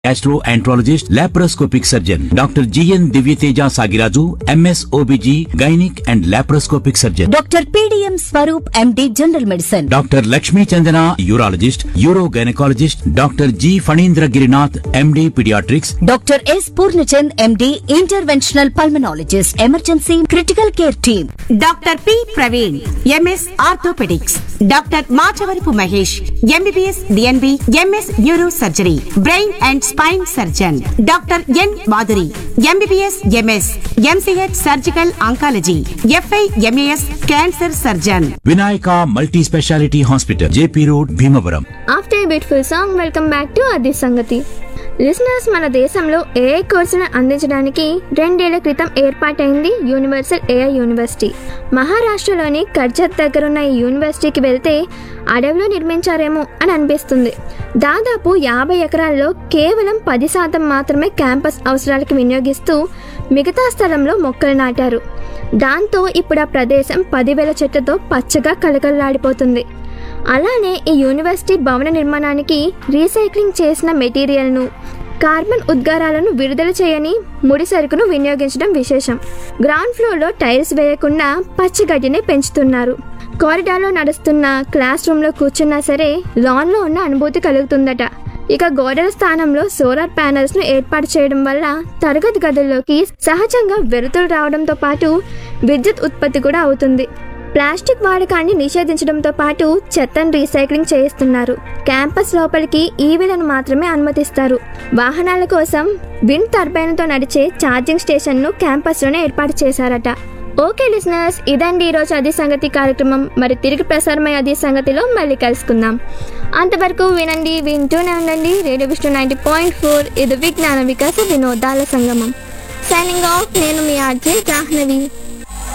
gastroenterologist, laparoscopic surgeon, Dr. GN Divyateja Sagiraju, MS OBG, gynec and laparoscopic surgeon. Doctor PDM Swaroop MD general medicine doctor Lakshmi Chandana urologist uro gynaecologist doctor G Phanindra Girinath MD paediatrics doctor S Purnachand MD interventional pulmonologist emergency critical care team doctor P Praveen MS orthopaedics doctor Machavarapu Mahesh MBBS DNB MS neuro surgery brain and spine surgeon doctor N Madhuri MBBS MS MCH surgical oncology FI MAS cancer surgeon Vinayaka multi specialty hospital JP road Bhimavaram after a beautiful song welcome back to అది సంగతి listeners మన దేశంలో AI కోర్సును అందించడానికి రెండేళ్ల క్రితం ఏర్పాటైంది universal AI university మహారాష్ట్రలోని కర్జత్ దగ్గరున్న ఈ యూనివర్సిటీకి వెళ్తే అడవిలో నిర్మించారేమో అని అనిపిస్తుంది దాదాపు యాభై ఎకరాల్లో కేవలం పది శాతం మాత్రమే క్యాంపస్ అవసరాలకు వినియోగిస్తూ మిగతా స్థలంలో మొక్కలు నాటారు దాంతో ఇప్పుడు ఆ ప్రదేశం పదివేల చెట్లతో పచ్చగా కలకలలాడిపోతుంది అలానే ఈ యూనివర్సిటీ భవన నిర్మాణానికి రీసైక్లింగ్ చేసిన మెటీరియల్ను కార్బన్ ఉద్గారాలను విడుదల చేయని ముడి సరుకును వినియోగించడం విశేషం గ్రౌండ్ ఫ్లోర్లో టైల్స్ వేయకుండా పచ్చిగడ్డిని పెంచుతున్నారు కారిడార్లో నడుస్తున్న క్లాస్ రూమ్లో కూర్చున్నా సరే లాన్లో ఉన్న అనుభూతి కలుగుతుందట ఇక గోడల స్థానంలో సోలార్ ప్యానెల్స్ ను ఏర్పాటు చేయడం వల్ల తరగతి గదుల్లోకి సహజంగా వెలుతురు రావడంతో పాటు విద్యుత్ ఉత్పత్తి కూడా అవుతుంది ప్లాస్టిక్ వాడకాన్ని నిషేధించడంతో పాటు చెత్తను రీసైక్లింగ్ చేయిస్తున్నారు క్యాంపస్ లోపలికి ఈవీలను మాత్రమే అనుమతిస్తారు వాహనాల కోసం విండ్ టర్బైన్తో నడిచే ఛార్జింగ్ స్టేషన్ను క్యాంపస్లోనే ఏర్పాటు చేశారట ఓకే లిసనర్స్ ఇదండి ఈరోజు అది సంగతి కార్యక్రమం మరి తిరిగి ప్రసారమై అది సంగతిలో మళ్ళీ కలుసుకుందాం అంతవరకు వినండి వింటూనే ఉండండి radio Vishnu ninety point four ఇది విజ్ఞాన వికాస వినోదాల సంగమం సైనింగ్ ఆఫ్ నేను మీ ఆర్జే జాహ్నవి